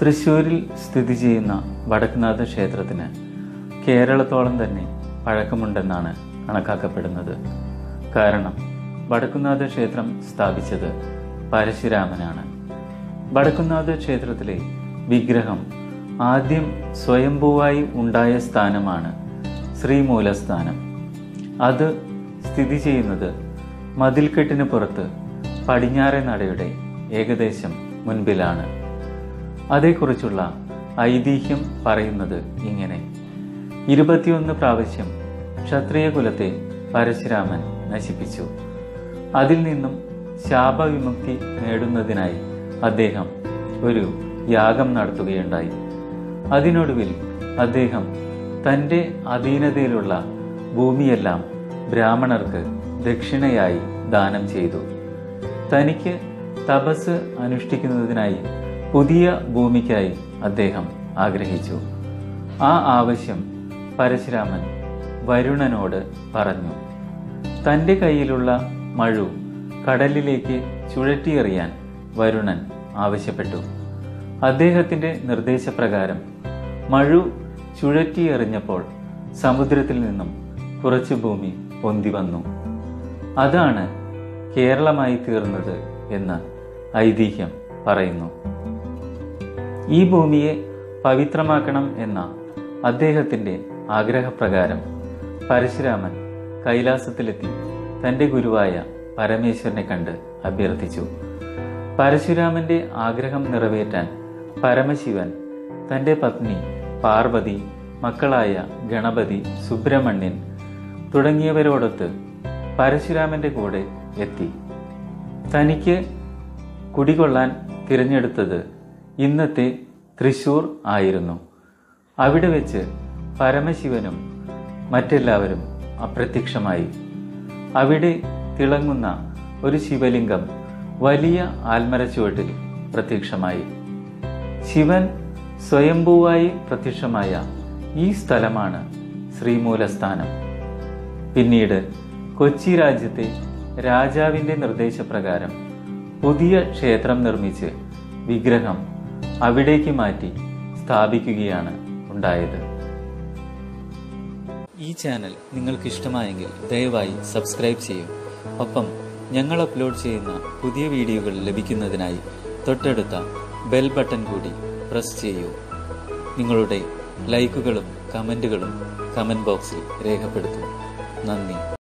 തൃശ്ശൂരിൽ സ്ഥിതി ചെയ്യുന്ന വടക്കുനാഥ ക്ഷേത്രത്തിന് കേരളത്തോളം തന്നെ പഴക്കമുണ്ടെന്നാണ് കണക്കാക്കപ്പെടുന്നത് കാരണം വടക്കുനാഥ ക്ഷേത്രം സ്ഥാപിച്ചത് പരശുരാമനാണ് വടക്കുന്നാഥ ക്ഷേത്രത്തിലെ വിഗ്രഹം ആദ്യം സ്വയംഭൂവായി ഉണ്ടായ സ്ഥാനമാണ് ശ്രീമൂലസ്ഥാനം അത് സ്ഥിതി ചെയ്യുന്നത് മതിൽക്കെട്ടിന് പുറത്ത് പടിഞ്ഞാറെ നടയുടെ ഏകദേശം മുൻപിലാണ് അതേക്കുറിച്ചുള്ള ഐതിഹ്യം പറയുന്നത് ഇങ്ങനെ ഇരുപത്തിയൊന്ന് പ്രാവശ്യം ക്ഷത്രിയ കുലത്തെ പരശുരാമൻ നശിപ്പിച്ചു അതിൽ നിന്നും ശാപവിമുക്തി നേടുന്നതിനായി അദ്ദേഹം ഒരു യാഗം നടത്തുകയുണ്ടായി അതിനൊടുവിൽ അദ്ദേഹം തൻ്റെ അധീനതയിലുള്ള ഭൂമിയെല്ലാം ബ്രാഹ്മണർക്ക് ദക്ഷിണയായി ദാനം ചെയ്തു തനിക്ക് തപസ് അനുഷ്ഠിക്കുന്നതിനായി പുതിയ ഭൂമിക്കായി അദ്ദേഹം ആഗ്രഹിച്ചു ആ ആവശ്യം പരശുരാമൻ വരുണനോട് പറഞ്ഞു തൻ്റെ കയ്യിലുള്ള മഴു കടലിലേക്ക് ചുഴറ്റിയെറിയാൻ വരുണൻ ആവശ്യപ്പെട്ടു അദ്ദേഹത്തിൻ്റെ നിർദ്ദേശപ്രകാരം മഴു ചുഴറ്റിയെറിഞ്ഞപ്പോൾ സമുദ്രത്തിൽ നിന്നും കുറച്ച് ഭൂമി പൊന്തി വന്നു അതാണ് കേരളമായി തീർന്നത് എന്ന് ഐതിഹ്യം പറയുന്നു ഈ ഭൂമിയെ പവിത്രമാക്കണം എന്ന അദ്ദേഹത്തിൻ്റെ ആഗ്രഹപ്രകാരം പരശുരാമൻ കൈലാസത്തിലെത്തി തൻ്റെ ഗുരുവായ പരമേശ്വരനെ കണ്ട് അഭ്യർത്ഥിച്ചു പരശുരാമന്റെ ആഗ്രഹം നിറവേറ്റാൻ പരമശിവൻ തൻ്റെ പത്നി പാർവതി മക്കളായ ഗണപതി സുബ്രഹ്മണ്യൻ തുടങ്ങിയവരോടൊത്ത് പരശുരാമന്റെ കൂടെ എത്തി തനിക്ക് കുടികൊള്ളാൻ തിരഞ്ഞെടുത്തത് ഇന്നത്തെ തൃശൂർ ആയിരുന്നു അവിടെ വെച്ച് പരമശിവനും മറ്റെല്ലാവരും അപ്രത്യക്ഷമായി അവിടെ തിളങ്ങുന്ന ഒരു ശിവലിംഗം വലിയ ആൽമര ചുവട്ടിൽ പ്രത്യക്ഷമായി ശിവൻ സ്വയംഭൂവായി പ്രത്യക്ഷമായ ഈ സ്ഥലമാണ് ശ്രീമൂലസ്ഥാനം പിന്നീട് കൊച്ചി രാജ്യത്തെ രാജാവിൻ്റെ നിർദ്ദേശപ്രകാരം പുതിയ ക്ഷേത്രം നിർമ്മിച്ച് വിഗ്രഹം അവിടേക്ക് മാറ്റി സ്ഥാപിക്കുകയാണ് ഉണ്ടായത് ഈ ചാനൽ നിങ്ങൾക്ക് ഇഷ്ടമായെങ്കിൽ ദയവായി സബ്സ്ക്രൈബ് ചെയ്യൂ ഒപ്പം ഞങ്ങൾ അപ്ലോഡ് ചെയ്യുന്ന പുതിയ വീഡിയോകൾ ലഭിക്കുന്നതിനായി തൊട്ടടുത്ത ബെൽ ബട്ടൺ കൂടി പ്രസ് ചെയ്യൂ നിങ്ങളുടെ ലൈക്കുകളും കമൻറ്റുകളും കമൻറ്റ് ബോക്സിൽ രേഖപ്പെടുത്തൂ നന്ദി